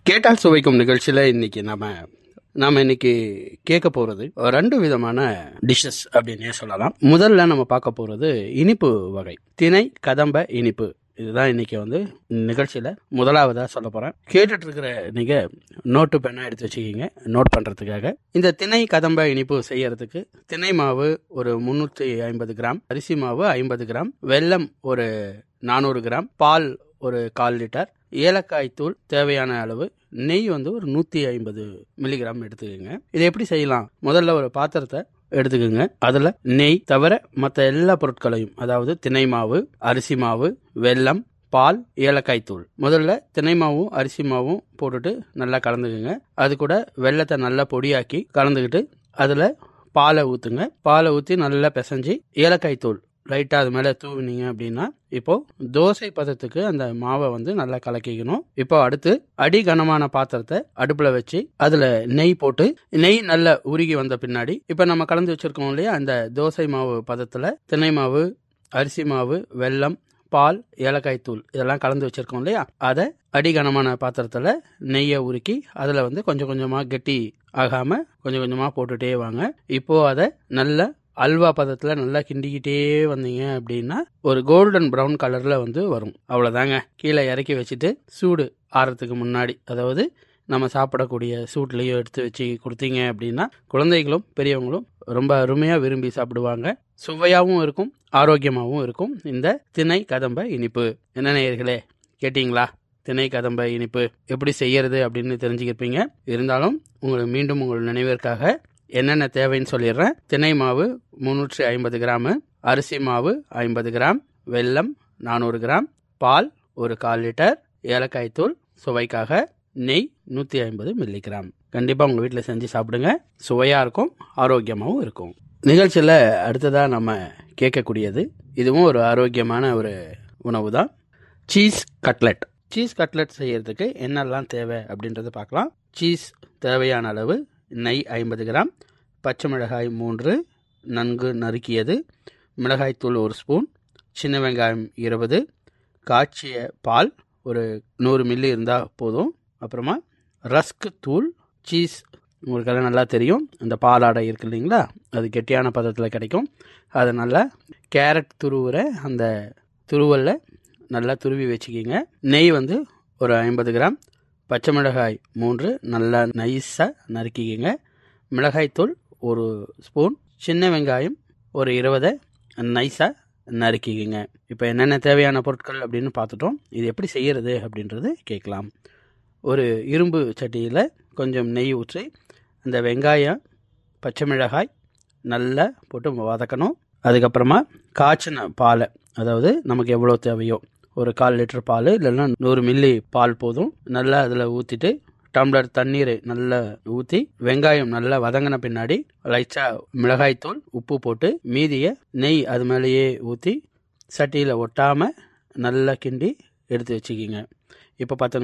கேட்டால் சுவைக்கும் நிகழ்ச்சியில் இன்னைக்கு நம்ம நாம இன்னைக்கு கேட்க போறது ரெண்டு விதமான டிஷ்ஷஸ் அப்படின்னே சொல்லலாம் முதல்ல நம்ம பார்க்க போறது இனிப்பு வகை திணை கதம்ப இனிப்பு இதுதான் இன்னைக்கு வந்து நிகழ்ச்சியில முதலாவதா சொல்ல போறேன் கேட்டுட்டு இருக்கிற நீங்க நோட்டு பெண்ணா எடுத்து வச்சுக்கிங்க நோட் பண்றதுக்காக இந்த திணை கதம்ப இனிப்பு செய்யறதுக்கு திணை மாவு ஒரு முன்னூற்றி ஐம்பது கிராம் அரிசி மாவு ஐம்பது கிராம் வெல்லம் ஒரு நானூறு கிராம் பால் ஒரு கால் லிட்டர் ஏலக்காய் தூள் தேவையான அளவு நெய் வந்து ஒரு நூற்றி ஐம்பது மில்லிகிராம் எடுத்துக்கோங்க இதை எப்படி செய்யலாம் முதல்ல ஒரு பாத்திரத்தை எடுத்துக்கோங்க அதில் நெய் தவிர மற்ற எல்லா பொருட்களையும் அதாவது திணை மாவு அரிசி மாவு வெல்லம் பால் ஏலக்காய் தூள் முதல்ல திணை மாவும் அரிசி மாவும் போட்டுட்டு நல்லா கலந்துக்குங்க அது கூட வெள்ளத்தை நல்லா பொடியாக்கி கலந்துக்கிட்டு அதில் பாலை ஊற்றுங்க பாலை ஊற்றி நல்லா பிசைஞ்சு ஏலக்காய் தூள் லைட்டாக அது மேலே தூவினீங்க அப்படின்னா இப்போ தோசை பதத்துக்கு அந்த மாவை வந்து நல்லா கலக்கிக்கணும் இப்போ அடுத்து அடி கனமான பாத்திரத்தை அடுப்பில் வச்சு அதில் நெய் போட்டு நெய் நல்லா உருகி வந்த பின்னாடி இப்போ நம்ம கலந்து வச்சிருக்கோம் இல்லையா அந்த தோசை மாவு பதத்தில் திணை மாவு அரிசி மாவு வெல்லம் பால் ஏலக்காய் தூள் இதெல்லாம் கலந்து வச்சிருக்கோம் இல்லையா அதை அடிகனமான பாத்திரத்தில் நெய்யை உருக்கி அதில் வந்து கொஞ்சம் கொஞ்சமாக கெட்டி ஆகாமல் கொஞ்சம் கொஞ்சமாக போட்டுட்டே வாங்க இப்போ அதை நல்ல அல்வா பதத்தில் நல்லா கிண்டிக்கிட்டே வந்தீங்க அப்படின்னா ஒரு கோல்டன் ப்ரௌன் கலரில் வந்து வரும் அவ்வளோதாங்க கீழே இறக்கி வச்சுட்டு சூடு ஆறதுக்கு முன்னாடி அதாவது நம்ம சாப்பிடக்கூடிய சூட்லேயும் எடுத்து வச்சு கொடுத்தீங்க அப்படின்னா குழந்தைகளும் பெரியவங்களும் ரொம்ப அருமையாக விரும்பி சாப்பிடுவாங்க சுவையாகவும் இருக்கும் ஆரோக்கியமாகவும் இருக்கும் இந்த திணை கதம்ப இனிப்பு என்ன நேயர்களே கேட்டிங்களா திணை கதம்ப இனிப்பு எப்படி செய்யறது அப்படின்னு தெரிஞ்சுக்கிருப்பீங்க இருந்தாலும் உங்களுக்கு மீண்டும் உங்கள் நினைவிற்காக என்னென்ன தேவைன்னு சொல்லிடுறேன் திணை மாவு முந்நூற்றி ஐம்பது கிராமு அரிசி மாவு ஐம்பது கிராம் வெல்லம் நானூறு கிராம் பால் ஒரு கால் லிட்டர் ஏலக்காய் தூள் சுவைக்காக நெய் நூற்றி ஐம்பது மில்லிகிராம் கண்டிப்பாக உங்கள் வீட்டில் செஞ்சு சாப்பிடுங்க சுவையாக இருக்கும் ஆரோக்கியமாகவும் இருக்கும் நிகழ்ச்சியில் அடுத்ததாக நம்ம கேட்கக்கூடியது இதுவும் ஒரு ஆரோக்கியமான ஒரு உணவு தான் சீஸ் கட்லெட் சீஸ் கட்லெட் செய்யறதுக்கு என்னெல்லாம் தேவை அப்படின்றத பார்க்கலாம் சீஸ் தேவையான அளவு நெய் ஐம்பது கிராம் பச்சை மிளகாய் மூன்று நன்கு நறுக்கியது மிளகாய்த்தூள் ஒரு ஸ்பூன் சின்ன வெங்காயம் இருபது காய்ச்சிய பால் ஒரு நூறு மில்லி இருந்தால் போதும் அப்புறமா ரஸ்க் தூள் சீஸ் உங்களுக்கு எல்லாம் நல்லா தெரியும் அந்த பாலாடை இருக்கு இல்லைங்களா அது கெட்டியான பதத்தில் கிடைக்கும் அதை நல்லா கேரட் துருவுற அந்த துருவலில் நல்லா துருவி வச்சுக்கிங்க நெய் வந்து ஒரு ஐம்பது கிராம் பச்சை மிளகாய் மூன்று நல்லா நைஸாக நறுக்கிக்கிங்க மிளகாய்த்தூள் ஒரு ஸ்பூன் சின்ன வெங்காயம் ஒரு இருபதை நைஸாக நறுக்கிக்கிங்க இப்போ என்னென்ன தேவையான பொருட்கள் அப்படின்னு பார்த்துட்டோம் இது எப்படி செய்கிறது அப்படின்றது கேட்கலாம் ஒரு இரும்பு சட்டியில் கொஞ்சம் நெய் ஊற்றி அந்த வெங்காயம் பச்சை மிளகாய் நல்லா போட்டு வதக்கணும் அதுக்கப்புறமா காய்ச்சின பாலை அதாவது நமக்கு எவ்வளோ தேவையோ ஒரு கால் லிட்டர் பால் இல்லைன்னா நூறு மில்லி பால் போதும் நல்லா அதில் ஊற்றிட்டு டம்ளர் தண்ணீர் நல்லா ஊற்றி வெங்காயம் நல்லா வதங்கின பின்னாடி லைட்டாக மிளகாய்த்தூள் உப்பு போட்டு மீதியை நெய் அது மேலேயே ஊற்றி சட்டியில் ஒட்டாமல் நல்லா கிண்டி எடுத்து வச்சுக்கிங்க இப்போ பத்து